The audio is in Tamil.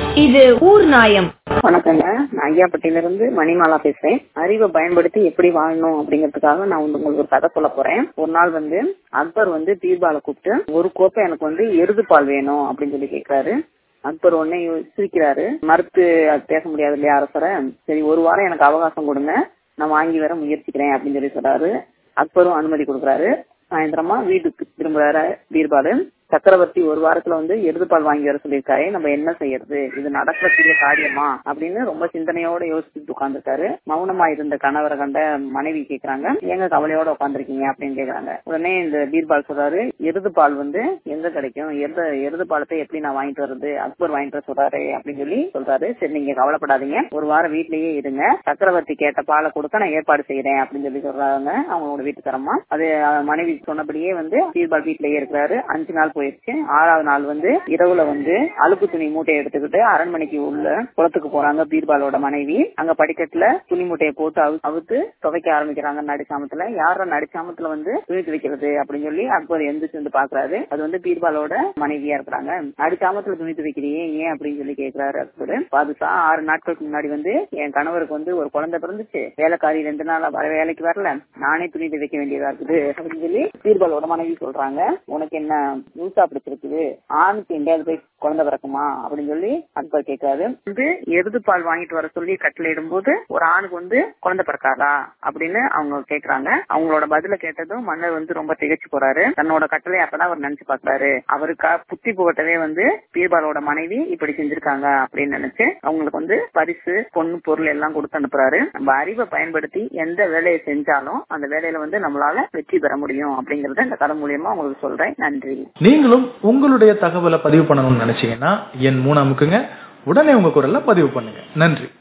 இது ஊர் நாயம் வணக்கங்க நான் ஐயாப்பட்டியில இருந்து மணிமாலா பேசுறேன் அறிவை பயன்படுத்தி எப்படி வாழணும் அப்படிங்கறதுக்காக நான் வந்து உங்களுக்கு ஒரு கதை சொல்ல போறேன் ஒரு நாள் வந்து அக்பர் வந்து பீர்பாலை கூப்பிட்டு ஒரு கோப்பை எனக்கு வந்து எருது பால் வேணும் அப்படின்னு சொல்லி கேக்குறாரு அக்பர் உடனே சிரிக்கிறாரு மறுத்து அது பேச முடியாது இல்லையா அரசரை சரி ஒரு வாரம் எனக்கு அவகாசம் கொடுங்க நான் வாங்கி வர முயற்சிக்கிறேன் அப்படின்னு சொல்லி சொல்றாரு அக்பரும் அனுமதி கொடுக்குறாரு சாயந்தரமா வீட்டுக்கு திரும்புறாரு பீர்பாலு சக்கரவர்த்தி ஒரு வாரத்துல வந்து எருதுபால் வாங்கி வர சொல்லியிருக்காரு நம்ம என்ன செய்யறது இது நடக்கக்கூடிய காரியமா அப்படின்னு ரொம்ப சிந்தனையோட யோசிச்சுட்டு உட்காந்துருக்காரு மௌனமா இருந்த கணவரை கண்ட மனைவி கேக்குறாங்க எங்க கவலையோட உட்காந்துருக்கீங்க அப்படின்னு கேக்குறாங்க உடனே இந்த பீர்பால் சொல்றாரு எருது பால் வந்து எங்க கிடைக்கும் எருது எருது பாலத்தை எப்படி நான் வாங்கிட்டு வர்றது அக்பர் வாங்கிட்டு வர சொல்றாரு அப்படின்னு சொல்லி சொல்றாரு சரி நீங்க கவலைப்படாதீங்க ஒரு வாரம் வீட்லயே இருங்க சக்கரவர்த்தி கேட்ட பாலை கொடுக்க நான் ஏற்பாடு செய்யறேன் அப்படின்னு சொல்லி சொல்றாங்க அவங்களோட வீட்டுக்காரமா அது மனைவி சொன்னபடியே வந்து பீர்பால் வீட்லயே இருக்கிறாரு அஞ்சு நாள் போயிருச்சு ஆறாவது நாள் வந்து இரவுல வந்து அழுக்கு துணி மூட்டையை எடுத்துக்கிட்டு அரண்மனைக்கு உள்ள குளத்துக்கு போறாங்க பீர்பாலோட மனைவி அங்க படிக்கட்டுல துணி மூட்டையை போட்டு அவு- அவுத்து துவைக்க ஆரம்பிக்கிறாங்க நடுச்சாமத்துல யார நடுச்சாமத்துல வந்து துணி துவைக்கிறது அப்படின்னு சொல்லி அக்பர் எந்திரிச்சு வந்து பாக்குறாரு அது வந்து பீர்பாலோட மனைவியா இருக்கிறாங்க நடுச்சாமத்துல துணி துவைக்கிறியே ஏன் அப்படின்னு சொல்லி கேக்குறாரு அக்பர் பாதுஷா ஆறு நாட்களுக்கு முன்னாடி வந்து என் கணவருக்கு வந்து ஒரு குழந்தை பிறந்துச்சு வேலைக்காரி ரெண்டு நாளா வர வேலைக்கு வரல நானே துணி துவைக்க வேண்டியதா இருக்குது அப்படின்னு சொல்லி பீர்பாலோட மனைவி சொல்றாங்க உனக்கு என்ன நியூஸா பிடிச்சிருக்குது ஆணுக்கு எங்கேயாவது போய் குழந்தை பிறக்குமா அப்படின்னு சொல்லி அக்பர் கேட்காரு வந்து எருது பால் வாங்கிட்டு வர சொல்லி கட்டளையிடும் போது ஒரு ஆணுக்கு வந்து குழந்தை பிறக்காதா அப்படின்னு அவங்க கேக்குறாங்க அவங்களோட பதில கேட்டதும் மன்னர் வந்து ரொம்ப திகைச்சு போறாரு தன்னோட கட்டளை அப்பதான் அவர் நினைச்சு பாக்குறாரு அவருக்கு புத்தி புகட்டவே வந்து பீர்பாலோட மனைவி இப்படி செஞ்சிருக்காங்க அப்படின்னு நினைச்சு அவங்களுக்கு வந்து பரிசு பொண்ணு பொருள் எல்லாம் கொடுத்து அனுப்புறாரு நம்ம அறிவை பயன்படுத்தி எந்த வேலையை செஞ்சாலும் அந்த வேலையில வந்து நம்மளால வெற்றி பெற முடியும் அப்படிங்கறத இந்த கதை மூலியமா உங்களுக்கு சொல்றேன் நன்றி நீங்களும் உங்களுடைய தகவலை பதிவு பண்ணணும்னு நினைச்சீங்கன்னா என் மூணு அமுக்குங்க உடனே உங்க குரல்ல பதிவு பண்ணுங்க நன்றி